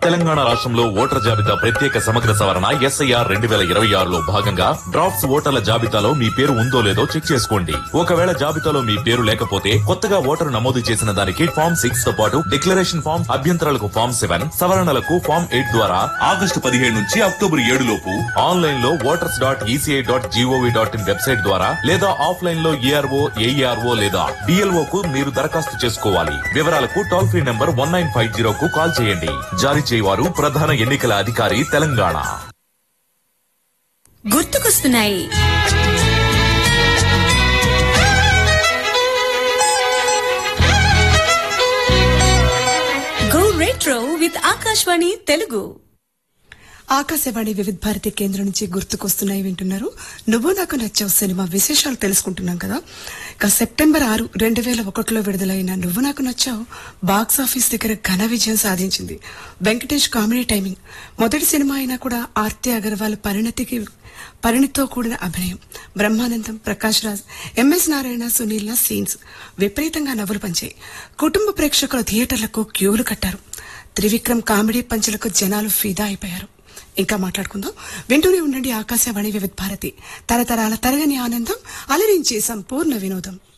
తెలంగాణ రాష్ట్రంలో ఓటర్ జాబితా ప్రత్యేక సమగ్ర సవరణ ఎస్ఐఆర్ రెండు వేల ఇరవై ఆరులో భాగంగా డ్రాఫ్ట్స్ ఓటర్ల జాబితాలో మీ పేరు ఉందో లేదో చెక్ చేసుకోండి ఒకవేళ జాబితాలో మీ పేరు లేకపోతే కొత్తగా ఓటరు నమోదు చేసిన దానికి ఫామ్ సిక్స్ తో పాటు డిక్లరేషన్ ఫామ్ అభ్యంతరాలకు ఫామ్ సెవెన్ సవరణలకు ఫామ్ ఎయిట్ ద్వారా ఆగస్టు పదిహేడు నుంచి అక్టోబర్ ఏడు లోపు ఆన్లైన్ లో voters dot ECI dot GOV dot in website ద్వారా లేదా ఆఫ్లైన్ లో ఏఆర్ఓ ఏఈఆర్ఓ లేదా డిఎల్ఓ కు మీరు దరఖాస్తు చేసుకోవాలి వివరాలకు toll free number one nine five zero కు కాల్ చేయండి జారీ చేయవారు ప్రధాన ఎన్నికల అధికారి తెలంగాణ గుర్తుకొస్తున్నాయి go retro with Akashvani Telugu Akashvani Vividh Bharati కేంద్రం నుంచి గుర్తుకొస్తున్నాయి వింటున్నారు నువ్వు నాకు నచ్చావు సినిమా విశేషాలు తెలుసుకుంటున్నాం కదా ఇక సెప్టెంబర్ ఆరు రెండు వేల ఒకటిలో విడుదలైన నువ్వు నాకు నచ్చావు బాక్స్ ఆఫీస్ దగ్గర ఘన విజయం సాధించింది వెంకటేష్ కామెడీ టైమింగ్ మొదటి సినిమా అయినా కూడా ఆర్తి అగర్వాల్ పరిణతికి పరిణితో కూడిన అభినయం బ్రహ్మానందం ప్రకాష్ రాజ్ ఎంఎస్ నారాయణ సునీల్ సీన్స్ విపరీతంగా నవ్వులు పంచాయి కుటుంబ ప్రేక్షకుల థియేటర్లకు క్యూలు కట్టారు త్రివిక్రమ్ కామెడీ పంచులకు జనాలు ఫిదా అయిపోయారు ఇంకా మాట్లాడుకుందాం వింటూనే ఉండండి ఆకాశవాణి వివిధ భారతి తరతరాల తరగని ఆనందం అలరించే సంపూర్ణ వినోదం